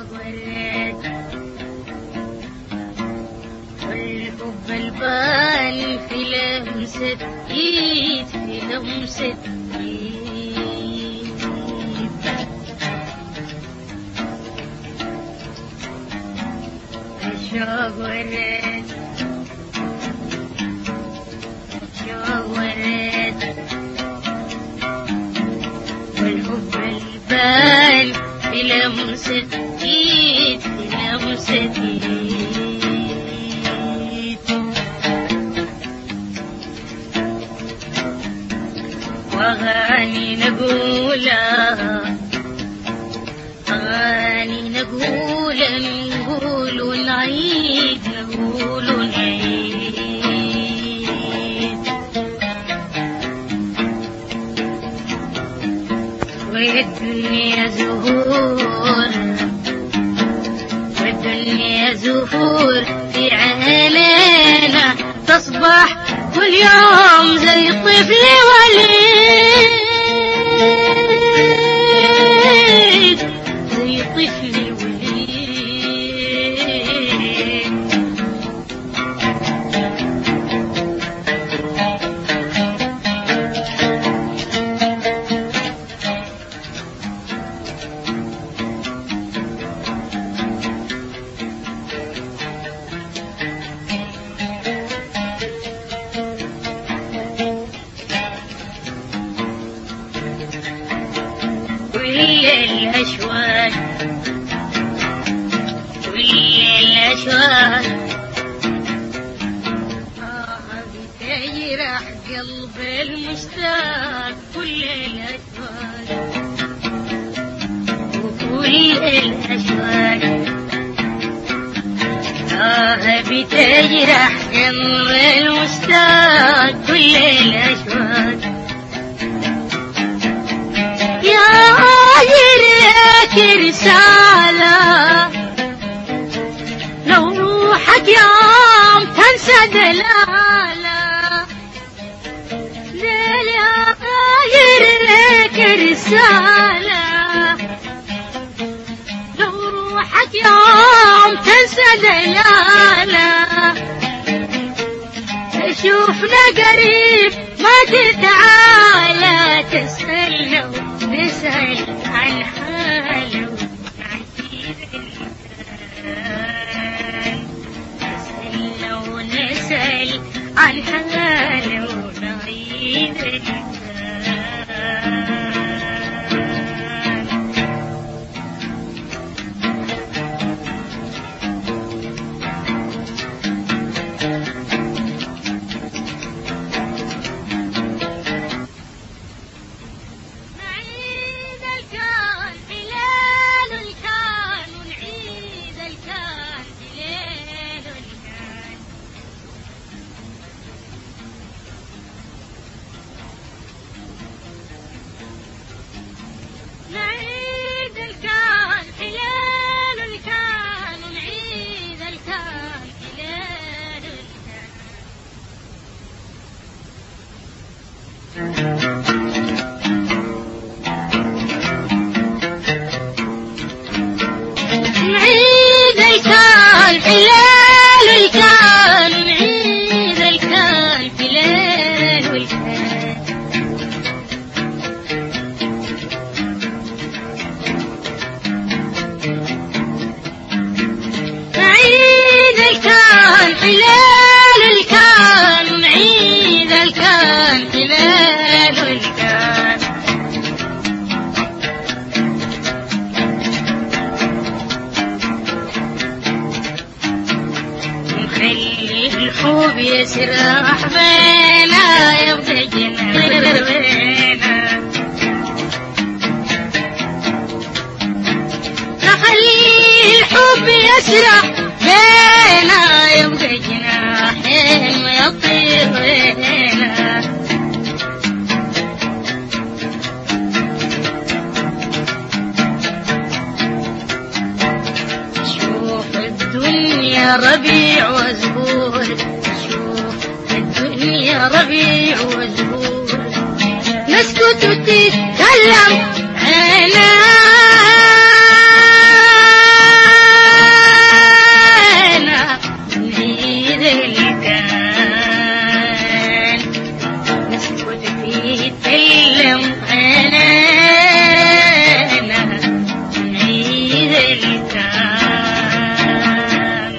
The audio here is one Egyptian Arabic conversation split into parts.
عشاق وريت والحب البال في لمسة ايد في لمسة ايد عشاق وريت عشاق وريت والحب البال في لمسة ايد في لمسة ايد واغاني نقولها اغاني نقول نقول نعيد نقول نعيد والدنيا زهور والدنيا زهور في عينينا تصبح كل يوم زي طفل وليد زي طفل وليد وهي الأشواق وهي الأشواق آه بتجرح قلب المشتاق كل الأشواق وكل الأشواق آه بتجرح قلب المشتاق كل الأشواق يا غيرك رسالة لو روحك يوم تنسى دلالة ليل يا غيرك رسالة لو روحك يوم تنسى دلالة شوفنا قريب ما تتعالى تسأل لو نسأل عن حاله نسأل لو نسأل عن حاله نعيد الإنسان نعيد الكون بليل الكون ونعيد الكون بليل الكون نعيد الكون بليل الكون ونعيد الكون بليل الكون نعيد الكون في ليل الكون نعيد الكون في ليل الكون نعيد الكون في ليل الكون نعيد الكون في ليل الكون نخلي الحب يسرح بينا يبقى جنان بينا نخلي الحب يسرح بينا يبقى جناحين ويطير بينا شوف الدنيا ربيع وزهور شوف الدنيا ربيع وزهور نسكت وتتكلم عيناك نتكلم أنا نعيد الكلام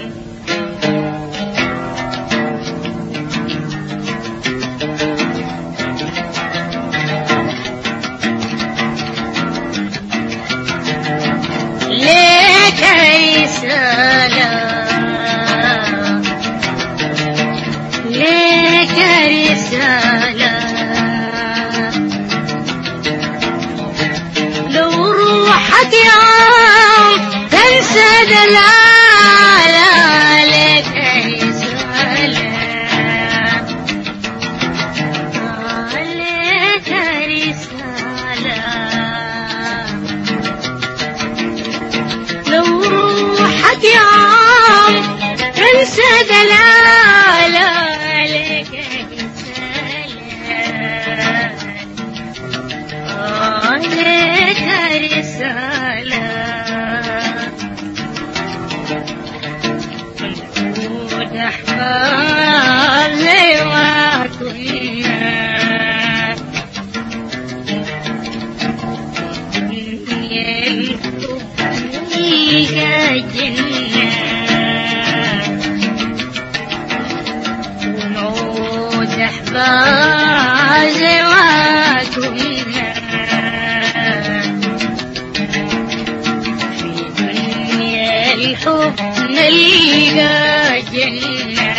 ليك رسالة ليك رسالة لو روحك يوم تنسى دلالة ليك رسالة ليك رسالة لو روحك يوم تنسى دلالة عليك رسالة عليك رسالة كنت أحباب زي ما كنا ونعود أحباب زي ما كنا في دنيا الحب نلقى جنة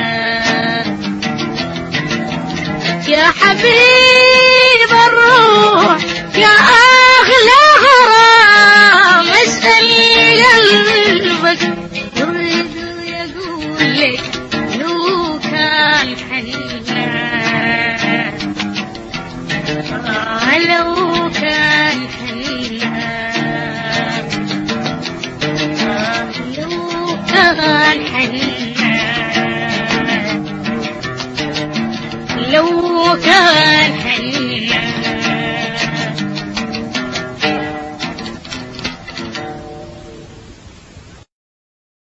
يا حبيب الروح يا أغلى غرام اسأل قلبك يريد يقول لك لو كان حنان آه لو كان حنان آه لو كان حنان لو كان